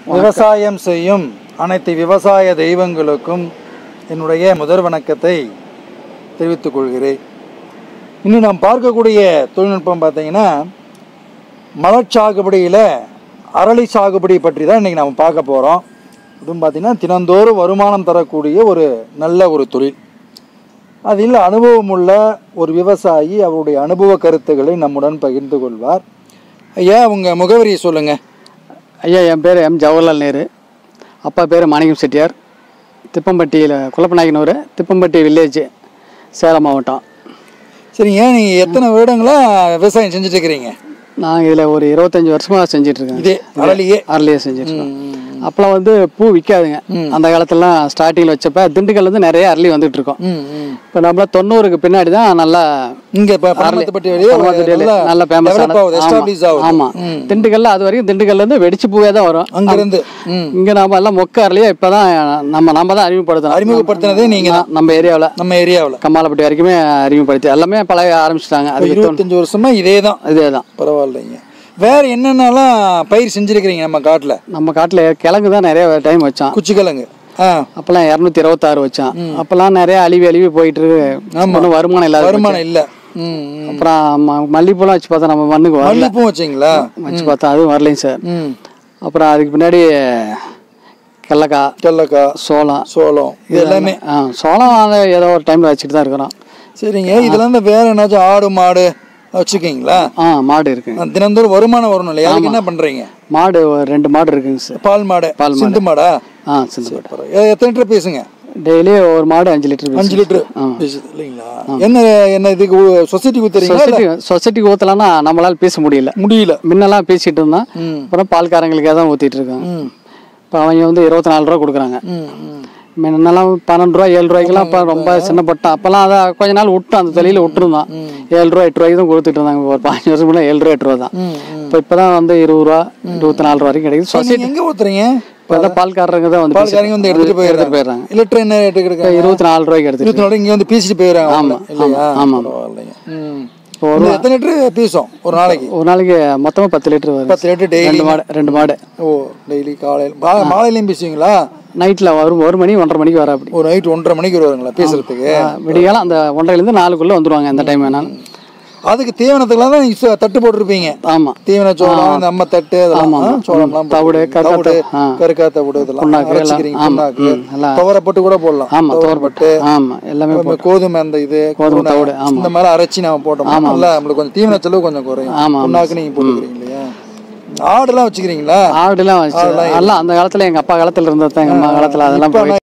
விவசாயம் செய்யும் அனைத்து விவசாய தெய்வங்களுக்கும் என்னுடைய முதல் வணக்கத்தை தெரிவித்துக் கொள்கிறேன் இன்னும் நாம் பார்க்கக்கூடிய தொழில்நுட்பம் பார்த்தீங்கன்னா மலர் சாகுபடியில் அரளி சாகுபடி பற்றி தான் இன்றைக்கி நம்ம பார்க்க போகிறோம் இதுவும் பார்த்திங்கன்னா தினந்தோறும் வருமானம் தரக்கூடிய ஒரு நல்ல ஒரு தொழில் அதில் அனுபவமுள்ள ஒரு விவசாயி அவருடைய அனுபவ கருத்துக்களை நம்முடன் பகிர்ந்து கொள்வார் ஐயா உங்கள் முகவரியை சொல்லுங்கள் ஐயா என் பேர் எம் ஜவஹர்லால் நேரு அப்பா பேர் மாணிக்கம் செட்டியார் திப்பம்பட்டியில் குழப்பநாயக்கனூர் திப்பம்பட்டி வில்லேஜ் சேலம் மாவட்டம் சரிங்க நீங்கள் எத்தனை வருடங்களாக விவசாயம் செஞ்சுட்டு இருக்கிறீங்க நான் இதில் ஒரு இருபத்தஞ்சி வருஷமாக செஞ்சிட்ருக்கேன் இதே அரளியே அரளியே செஞ்சிட்ருக்கேன் அப்போலாம் வந்து பூ விற்காதுங்க அந்த காலத்துலலாம் ஸ்டார்டிங்கில் வச்சப்ப திண்டுக்கல்ல இருந்து நிறைய அரளி வந்துட்டு இருக்கோம் ம் ம் இப்போ நம்மள தொண்ணூறுக்கு பின்னாடி தான் நல்லா இங்கே இப்போ பரமத்துப்பட்டி வழியே பரமத்துப்பட்டியில நல்ல ஃபேமஸ் டெவலப் ஆகுது எஸ்டாப்ளிஷ் ஆகுது ஆமாம் திண்டுக்கல்ல அது வரைக்கும் திண்டுக்கல்ல இருந்து வெடிச்சு பூவே தான் வரும் அங்கேருந்து ம் இங்கே நாம எல்லாம் மொக்க அரளியே இப்போ தான் நம்ம நம்ம தான் அறிமுகப்படுத்தணும் அறிமுகப்படுத்தினதே நீங்கள் தான் நம்ம ஏரியாவில் நம்ம ஏரியாவில் கம்மாலப்பட்டி வரைக்குமே அறிமுகப்படுத்தி எல்லாமே பழக ஆரம்பிச்சிட்டாங்க அதுக்கு இருபத்தஞ்சு வருஷமா இதே தான் இதே தான் பரவாயில்லைங்க வேற என்னென்னலாம் பயிர் செஞ்சிருக்கிறீங்க நம்ம காட்டில் நம்ம காட்டில் கிழங்கு தான் நிறைய டைம் வச்சான் குச்சிக்கிழங்கு ஆ அப்போல்லாம் இரநூத்தி இருபத்தாறு வச்சான் அப்போல்லாம் நிறைய அழிவு அழிவு போயிட்டு இருக்கு ஒன்றும் வருமானம் இல்லாத வருமானம் இல்லை ம் ம். அப்புறம் ம- மல்லிப்பூலாம் வச்சு பார்த்தா நம்ம மண்ணுக்கு வரல மல்லிப்பூ வச்சிங்களா வச்சு பார்த்தா அதுவும் வரலைங்க சார் ம் அப்புறம் அதுக்கு பின்னாடி கடலக்காய் கடலக்காய் சோளம் சோளம் இது எல்லாமே ஆ சோளம் அதை ஏதோ ஒரு டைமில் வச்சுட்டு தான் இருக்கிறோம் சரிங்க இதுல இருந்து வேற என்னாச்சும் ஆடு மாடு வச்சுக்கிங்களா ஆ மாடு இருக்குங்க தினந்தோறும் வருமானம் வரணும் இல்லையா அதுக்கு என்ன பண்றீங்க மாடு ஒரு ரெண்டு மாடு இருக்குங்க சார் பால் மாடு சிந்து மாடா ஆ சிந்து பரவாயில்ல. எ- எத்தனை லிட்டர் பேசுங்க டெய்லி ஒரு மாடு அஞ்சு லிட்டர் அஞ்சு லிட்டர் பேசுது இல்லைங்களா என்ன என்ன இதுக்கு சொசைட்டி ஊத்துறீங்களா இல்ல? சொசைட்டி சொசைட்டிக்கு ஊற்றலாம்னா நம்மளால பேச முடியல முடியல முன்னெல்லாம் பேசிட்டு இருந்தான் ம். அப்புறம் பால்காரங்களுக்கே தான் ஊற்றிட்டு இருக்காங்க ம் இப்போ அவங்க வந்து இருபத்தி நாலு ரூபா கொடுக்குறாங்க ம் ம் முன்னெல்லாம் பன்னெண்டு ரூபா ஏழு ரூபாய்க்கெல்லாம் இப்போ ரொம்ப சின்னப்பட்டான் அப்போல்லாம் அதை கொஞ்ச நாள் விட்டு அந்த தொழில விட்டுருந்தான் ஏழு ரூபா எட்டு ரூபாய்க்கு தான் கொடுத்துட்டு இருந்தாங்க ஒரு பாஞ்சு வருஷம் முன்னாடி ஏழு ரூபா எட்டு ரூபா தான் ம் ம் இப்போ இப்போ தான் வந்து இருபது ரூபா இருபத்தி நாலு ரூபா வரைக்கும் கிடைக்குது சொசைட்டி நீங்க எங்க ஊத்துறீங்க இப்போ தான் பால்காரங்க தான் வந்து பால்காரங்க வந்து எடுத்துட்டு எடுத்துட்டு போயிடுறாங்க போயிடுறாங்க லிட்டர் என்ன ரேட்டுக்கு இப்போ எடுக்காங்க இருபத்தி நாலு ரூபாய்க்கு எடுத்துட்டு இருபத்தி நாலு இங்க வந்து பீசிட்டு போயிடுறாங்க ஆமா, அவங்க, இல்லையா ஆமா. பரவாயில்லைங்க ம் இப்போ இந்த எத்தனை லிட்டர் பீசும் ஒரு நாளைக்கு ஒரு நாளைக்கு மொத்தமாக பத்து லிட்டர் வருது பத்து லிட்டர் டெய்லி ரெண்டு மாடு ரெண்டு மாடு ஓ டெய்லி காலையில் பா- மாலையிலயும் பீசுவீங்களா நைட்டில் வரும் ஒரு மணி ஒன்றரை மணிக்கு வர அப்படி ஒரு நைட் ஒன்றரை மணிக்கு வருவாங்களா பேசுறதுக்கு விடிகாலம் அந்த ஒன்றரைலேருந்து நாலுக்குள்ளே வந்துருவாங்க எந்த டைம் வேணாலும் அதுக்கு தீவனத்துக்குலாம் தான் நீங்க சு- தட்டு போட்டிருப்பீங்க ஆமாம் தீவன சோளம் இந்த அம்ம தட்டு அதெல்லாம் ஆ, சோளம்லாம் தவிடு, போட்டு- கருக்கா தவிடு, ஆ. கருக்கா தவிடு இதெல்லாம் புண்ணாக்கு எல்லாம். அரைச்சிக்கிறீங்க ஆமா. புண்ணாக்கு ம், எல்லாம். துவரப்பட்டு கூட போடலாம் ஆமாம் துவரப்பட்டு ஆமாம் எல்லாமே நம்ம கோதுமை அந்த இது கோதுமை குருணை, தவிடு, ஆமா. இந்த மாதிரி அரைச்சி நம்ம போட்டோம் நல்லா நம்மளுக்கு கொஞ்சம் தீவன செலவு கொஞ்சம் குறையும் ஆமா, ஆமா. புண்ணாக்கு நீங்க போட்டுக்கிறீங்க இல்லையா ஆடுலாம் வச்சுக்கிறீங்களா ஆடுலாம் வச்சு எல்லாம் அந்த காலத்தில் எங்கள் அப்பா காலத்தில் இருந்தது தான் எங்கள் அம்மா காலத்தில் அதெல்லாம் இப்ப போய்